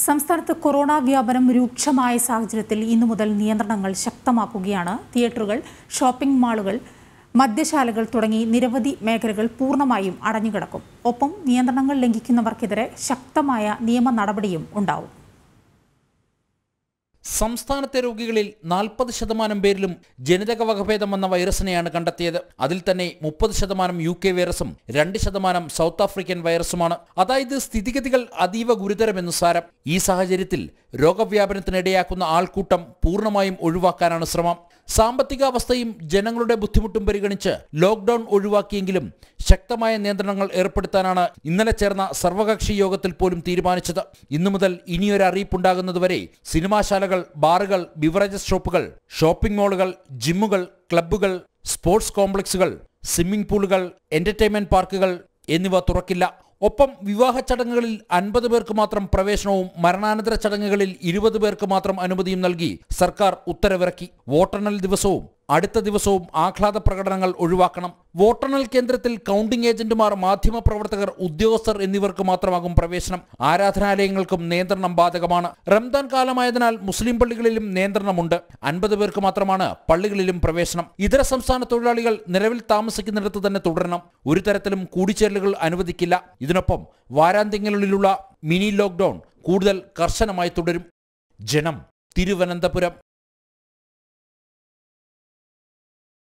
സംസ്ഥാനത്ത് കൊറോണ വ്യാപനം രൂക്ഷമായ സാഹചര്യത്തിൽ ഇന്നു മുതൽ നിയന്ത്രണങ്ങൾ ശക്തമാക്കുകയാണ് തിയേറ്ററുകൾ ഷോപ്പിംഗ് മാളുകൾ മദ്യശാലകൾ തുടങ്ങി നിരവധി മേഖലകൾ പൂർണ്ണമായും അടഞ്ഞുകിടക്കും ഒപ്പം നിയന്ത്രണങ്ങൾ ലംഘിക്കുന്നവർക്കെതിരെ ശക്തമായ നിയമ നടപടിയും ഉണ്ടാവും സംസ്ഥാനത്തെ രോഗികളിൽ നാൽപ്പത് ശതമാനം പേരിലും ജനിതക വകഭേദം വന്ന വൈറസിനെയാണ് കണ്ടെത്തിയത് അതിൽ തന്നെ മുപ്പത് ശതമാനം യു കെ വൈറസും രണ്ട് ശതമാനം സൗത്ത് ആഫ്രിക്കൻ വൈറസുമാണ് അതായത് സ്ഥിതിഗതികൾ അതീവ ഗുരുതരമെന്ന് സാരം ഈ സാഹചര്യത്തിൽ രോഗവ്യാപനത്തിനിടയാക്കുന്ന ആൾക്കൂട്ടം പൂർണ്ണമായും ഒഴിവാക്കാനാണ് ശ്രമം സാമ്പത്തിക അവസ്ഥയും ജനങ്ങളുടെ ബുദ്ധിമുട്ടും പരിഗണിച്ച് ലോക്ഡൌൺ ഒഴിവാക്കിയെങ്കിലും ശക്തമായ നിയന്ത്രണങ്ങൾ ഏർപ്പെടുത്താനാണ് ഇന്നലെ ചേർന്ന സർവകക്ഷി യോഗത്തിൽ പോലും തീരുമാനിച്ചത് ഇന്നു മുതൽ ഇനിയൊരു അറിയിപ്പുണ്ടാകുന്നതുവരെ സിനിമാശാലകൾ ബാറുകൾ ബിവറേജസ് ഷോപ്പുകൾ ഷോപ്പിംഗ് മാളുകൾ ജിമ്മുകൾ ക്ലബ്ബുകൾ സ്പോർട്സ് കോംപ്ലക്സുകൾ സ്വിമ്മിംഗ് പൂളുകൾ എന്റർടൈൻമെന്റ് പാർക്കുകൾ എന്നിവ തുറക്കില്ല ഒപ്പം വിവാഹ ചടങ്ങുകളിൽ അൻപത് പേർക്ക് മാത്രം പ്രവേശനവും മരണാനന്തര ചടങ്ങുകളിൽ ഇരുപത് പേർക്ക് മാത്രം അനുമതിയും നൽകി സർക്കാർ ഉത്തരവിറക്കി വോട്ടെണ്ണൽ ദിവസവും അടുത്ത ദിവസവും ആഹ്ലാദ പ്രകടനങ്ങൾ ഒഴിവാക്കണം വോട്ടെണ്ണൽ കേന്ദ്രത്തിൽ കൗണ്ടിംഗ് ഏജന്റുമാർ മാധ്യമപ്രവർത്തകർ ഉദ്യോഗസ്ഥർ എന്നിവർക്ക് മാത്രമാകും പ്രവേശനം ആരാധനാലയങ്ങൾക്കും നിയന്ത്രണം ബാധകമാണ് റംദാൻ കാലമായതിനാൽ മുസ്ലിം പള്ളികളിലും നിയന്ത്രണമുണ്ട് അൻപത് പേർക്ക് മാത്രമാണ് പള്ളികളിലും പ്രവേശനം ഇതര സംസ്ഥാന തൊഴിലാളികൾ നിലവിൽ താമസിക്കുന്നിടത്ത് തന്നെ തുടരണം ഒരു തരത്തിലും കൂടിച്ചേരലുകൾ അനുവദിക്കില്ല ഇതിനൊപ്പം വാരാന്ത്യങ്ങളിലുള്ള മിനി ലോക്ക്ഡൌൺ കൂടുതൽ കർശനമായി തുടരും ജനം തിരുവനന്തപുരം